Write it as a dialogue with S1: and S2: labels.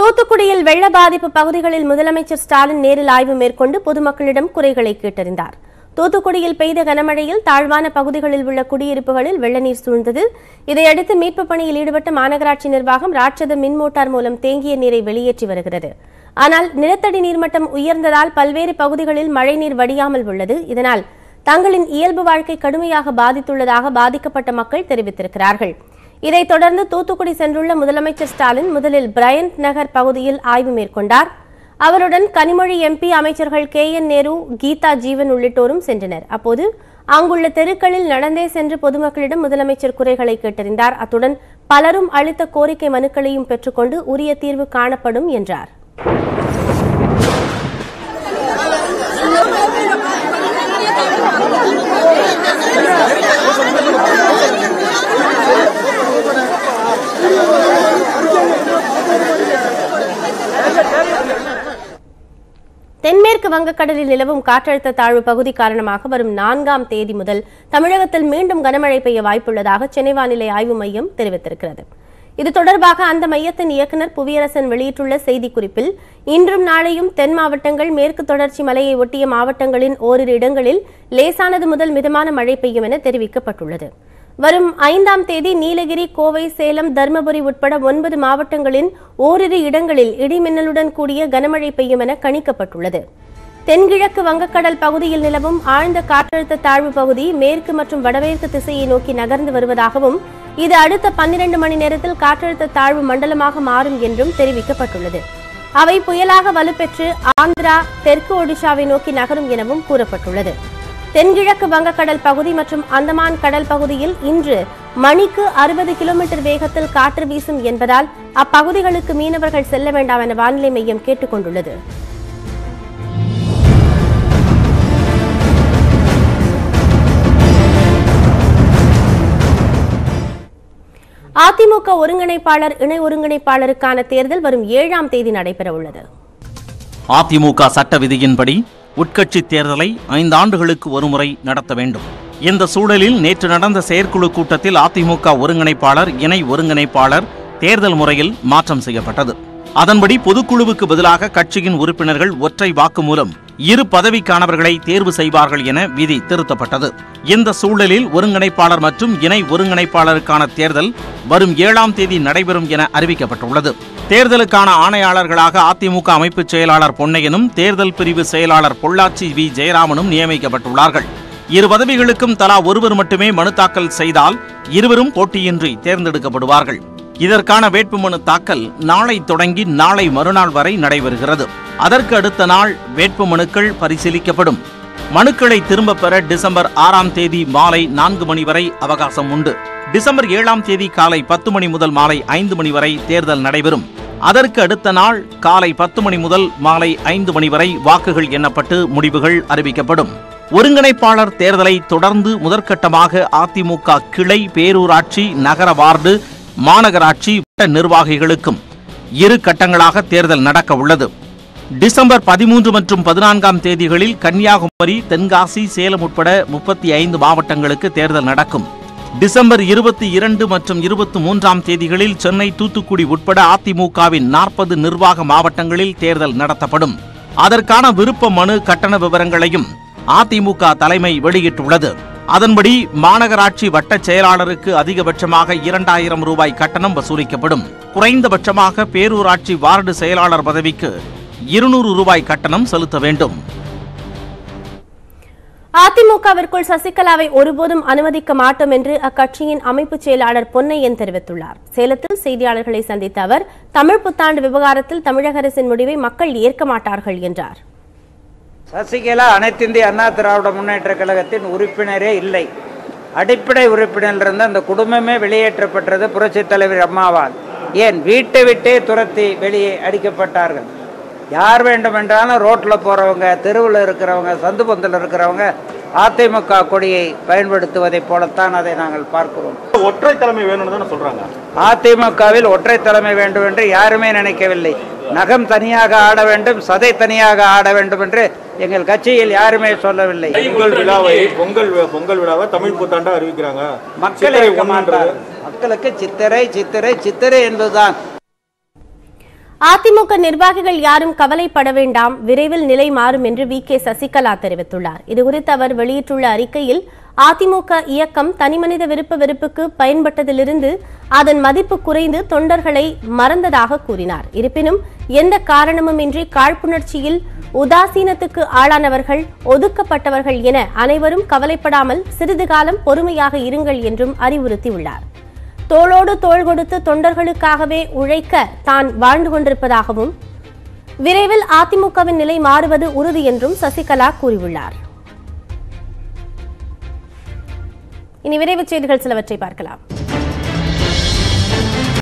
S1: தூத்துக்குடியில் வெள்ள பாதிப்பு பகுதிகளில் முதலமைச்சர் ஸ்டாலின் நேரில் ஆய்வு மேற்கொண்டு பொதுமக்களிடம் குறைகளை கேட்டறிந்தார் தூத்துக்குடியில் பெய்த கனமழையில் தாழ்வான பகுதிகளில் உள்ள குடியிருப்புகளில் வெள்ள நீர் சூழ்ந்தது இதையடுத்து மீட்புப் பணியில் ஈடுபட்ட மாநகராட்சி நிர்வாகம் ராட்சத மின் மோட்டார் மூலம் தேங்கிய நீரை வெளியேற்றி வருகிறது ஆனால் நிலத்தடி நீர்மட்டம் உயர்ந்ததால் பல்வேறு பகுதிகளில் மழைநீர் வடியாமல் உள்ளது இதனால் தங்களின் இயல்பு வாழ்க்கை கடுமையாக பாதித்துள்ளதாக பாதிக்கப்பட்ட மக்கள் தெரிவித்திருக்கிறார்கள் இதைத் தொடர்ந்து தூத்துக்குடி சென்றுள்ள முதலமைச்சர் ஸ்டாலின் முதலில் பிரையண்ட் நகர் பகுதியில் ஆய்வு மேற்கொண்டார் அவருடன் கனிமொழி எம்பி அமைச்சர்கள் கே என் நேரு கீதா ஜீவன் உள்ளிட்டோரும் சென்றனர் அப்போது அங்குள்ள தெருக்களில் நடந்தே சென்று பொதுமக்களிடம் முதலமைச்சர் குறைகளை கேட்டறிந்தார் அத்துடன் பலரும் அளித்த கோரிக்கை மனுக்களையும் பெற்றுக்கொண்டு உரிய தீர்வு காணப்படும் என்றார் தென்மேற்கு வங்கக்கடலில் நிலவும் காற்றழுத்த தாழ்வு பகுதி காரணமாக வரும் நான்காம் தேதி முதல் தமிழகத்தில் மீண்டும் கனமழை பெய்ய வாய்ப்புள்ளதாக சென்னை வானிலை ஆய்வு மையம் தெரிவித்திருக்கிறது இது தொடர்பாக அந்த மையத்தின் இயக்குநர் புவியரசன் வெளியிட்டுள்ள செய்திக்குறிப்பில் இன்றும் நாளையும் தென் மாவட்டங்கள் மேற்கு தொடர்ச்சி மலையை ஒட்டிய மாவட்டங்களின் ஓரிரு இடங்களில் லேசானது முதல் மிதமான மழை பெய்யும் என தெரிவிக்கப்பட்டுள்ளது வரும் ஐந்தாம் தேதி நீலகிரி கோவை சேலம் தருமபுரி உட்பட ஒன்பது மாவட்டங்களின் ஓரிரு இடங்களில் இடிமின்னலுடன் கூடிய கனமழை பெய்யும் என கணிக்கப்பட்டுள்ளது தென்கிழக்கு வங்கக்கடல் பகுதியில் நிலவும் ஆழ்ந்த காற்றழுத்த தாழ்வு பகுதி மேற்கு மற்றும் வடமேற்கு திசையை நோக்கி நகர்ந்து வருவதாகவும் இது அடுத்த பன்னிரண்டு மணி நேரத்தில் காற்றழுத்த தாழ்வு மண்டலமாக மாறும் என்றும் தெரிவிக்கப்பட்டுள்ளது அவை புயலாக வலுப்பெற்று ஆந்திரா தெற்கு ஒடிஷாவை நோக்கி நகரும் எனவும் கூறப்பட்டுள்ளது தென்கிழக்கு வங்கக்கடல் பகுதி மற்றும் அந்தமான் கடல் பகுதியில் இன்று மணிக்கு அறுபது கிலோமீட்டர் வேகத்தில் காற்று வீசும் என்பதால் அப்பகுதிகளுக்கு மீனவர்கள் செல்ல வேண்டாம் என வானிலை மையம் கேட்டுக் கொண்டுள்ளது அதிமுக ஒருங்கிணைப்பாளர் இணை ஒருங்கிணைப்பாளருக்கான தேர்தல் வரும் ஏழாம் தேதி நடைபெற உள்ளது
S2: அதிமுக சட்ட விதியின்படி உட்கட்சி தேர்தலை ஐந்தாண்டுகளுக்கு ஒருமுறை நடத்த வேண்டும் இந்த சூழலில் நேற்று நடந்த செயற்குழு கூட்டத்தில் அதிமுக ஒருங்கிணைப்பாளர் இணை ஒருங்கிணைப்பாளர் தேர்தல் முறையில் மாற்றம் செய்யப்பட்டது அதன்படி பொதுக்குழுவுக்கு பதிலாக கட்சியின் உறுப்பினர்கள் ஒற்றை வாக்கு மூலம் இரு பதவிக்கானவர்களை தேர்வு செய்வார்கள் என விதி திருத்தப்பட்டது இந்த சூழலில் ஒருங்கிணைப்பாளர் மற்றும் இணை ஒருங்கிணைப்பாளருக்கான தேர்தல் வரும் ஏழாம் தேதி நடைபெறும் என அறிவிக்கப்பட்டுள்ளது தேர்தலுக்கான ஆணையாளர்களாக அதிமுக அமைப்புச் செயலாளர் பொன்னையனும் தேர்தல் பிரிவு செயலாளர் பொள்ளாச்சி வி ஜெயராமனும் நியமிக்கப்பட்டுள்ளார்கள் இரு பதவிகளுக்கும் தலா ஒருவர் மட்டுமே மனு தாக்கல் செய்தால் இருவரும் போட்டியின்றி தேர்ந்தெடுக்கப்படுவார்கள் இதற்கான வேட்புமனு தாக்கல் நாளை தொடங்கி நாளை மறுநாள் வரை நடைபெறுகிறது அதற்கு அடுத்த நாள் வேட்புமனுக்கள் பரிசீலிக்கப்படும் மனுக்களை திரும்பப் பெற டிசம்பர் ஆறாம் தேதி மாலை நான்கு மணி வரை அவகாசம் உண்டு டிசம்பர் ஏழாம் தேதி காலை பத்து மணி முதல் மாலை ஐந்து மணி வரை தேர்தல் நடைபெறும் அதற்கு அடுத்த நாள் காலை பத்து மணி முதல் மாலை ஐந்து மணி வரை வாக்குகள் எண்ணப்பட்டு முடிவுகள் அறிவிக்கப்படும் ஒருங்கிணைப்பாளர் தேர்தலை தொடர்ந்து முதற்கட்டமாக அதிமுக கிளை பேரூராட்சி நகர வார்டு மாநகராட்சி வட்ட நிர்வாகிகளுக்கும் இரு கட்டங்களாக தேர்தல் நடக்க உள்ளது டிசம்பர் பதிமூன்று மற்றும் பதினான்காம் தேதிகளில் கன்னியாகுமரி தென்காசி சேலம் உட்பட முப்பத்தி ஐந்து மாவட்டங்களுக்கு தேர்தல் நடக்கும் டிசம்பர் இருபத்தி இரண்டு மற்றும் இருபத்தி மூன்றாம் தேதிகளில் சென்னை தூத்துக்குடி உட்பட அதிமுகவின் நாற்பது நிர்வாக மாவட்டங்களில் தேர்தல் நடத்தப்படும் அதற்கான விருப்ப மனு கட்டண விவரங்களையும் அதிமுக தலைமை வெளியிட்டுள்ளது அதன்படி மாநகராட்சி வட்ட செயலாளருக்கு அதிகபட்சமாக இரண்டாயிரம் ரூபாய் கட்டணம் வசூலிக்கப்படும் குறைந்தபட்சமாக பேரூராட்சி வார்டு செயலாளர் பதவிக்கு இருநூறு ரூபாய் கட்டணம் செலுத்த வேண்டும்
S1: அதிமுகவிற்குள் சசிகலாவை ஒருபோதும் அனுமதிக்க மாட்டோம் என்று அக்கட்சியின் அமைப்பு செயலாளர் பொன்னையன் தெரிவித்துள்ளார் சேலத்தில் செய்தியாளர்களை சந்தித்த அவர் தமிழ் புத்தாண்டு விவகாரத்தில் தமிழக அரசின் முடிவை மக்கள் ஏற்க மாட்டார்கள் என்றார்
S3: சசிகலா அனைத்திந்திய அண்ணா திராவிட முன்னேற்ற கழகத்தின் உறுப்பினரே இல்லை அடிப்படை உறுப்பினர் இருந்த அந்த குடும்பமே வெளியேற்றப்பட்டது புரட்சித் தலைவர் அம்மாவால் ஏன் வீட்டை விட்டே துரத்தி வெளியே அடிக்கப்பட்டார்கள் யார் வேண்டுமென்றாலும் ரோட்டில் போகிறவங்க தெருவில் இருக்கிறவங்க சந்து பந்தில் இருக்கிறவங்க அதிமுக கொடியை பயன்படுத்துவதைப் போலத்தான் அதை நாங்கள் பார்க்கிறோம்
S4: ஒற்றை தலைமை வேணும்னு தானே சொல்றாங்க
S3: அதிமுகவில் ஒற்றை தலைமை வேண்டும் என்று யாருமே நினைக்கவில்லை நகம் தனியாக ஆட வேண்டும் சதை தனியாக ஆட வேண்டும் என்று எங்கள் கட்சியில் யாருமே சொல்லவில்லை
S4: பொங்கல் விழாவை பொங்கல் வி- பொங்கல் விழாவை தமிழ் புத்தாண்டா அறிவிக்கிறாங்க
S3: மக்கள்
S4: சித்திரை
S3: இருக்க
S4: ஒன்றுன்றது.
S3: மாட்டார் மக்களுக்கு சித்திரை சித்திரை சித்திரை என்பதுதான்
S1: அதிமுக நிர்வாகிகள் யாரும் கவலைப்பட வேண்டாம் விரைவில் நிலை மாறும் என்று வி கே சசிகலா தெரிவித்துள்ளார் இதுகுறித்து அவர் வெளியிட்டுள்ள அறிக்கையில் அதிமுக இயக்கம் தனிமனித விருப்ப வெறுப்புக்கு பயன்பட்டதிலிருந்து அதன் மதிப்பு குறைந்து தொண்டர்களை மறந்ததாக கூறினார் இருப்பினும் எந்த காரணமுமின்றி காழ்ப்புணர்ச்சியில் உதாசீனத்துக்கு ஆளானவர்கள் ஒதுக்கப்பட்டவர்கள் என அனைவரும் கவலைப்படாமல் சிறிது காலம் பொறுமையாக இருங்கள் என்றும் அறிவுறுத்தியுள்ளார் தோளோடு தோள் கொடுத்து தொண்டர்களுக்காகவே உழைக்க தான் வாழ்ந்து கொண்டிருப்பதாகவும் விரைவில் அதிமுகவின் நிலை மாறுவது உறுதி என்றும் சசிகலா கூறியுள்ளார் இனி விரைவுச் செய்திகள் சிலவற்றை பார்க்கலாம்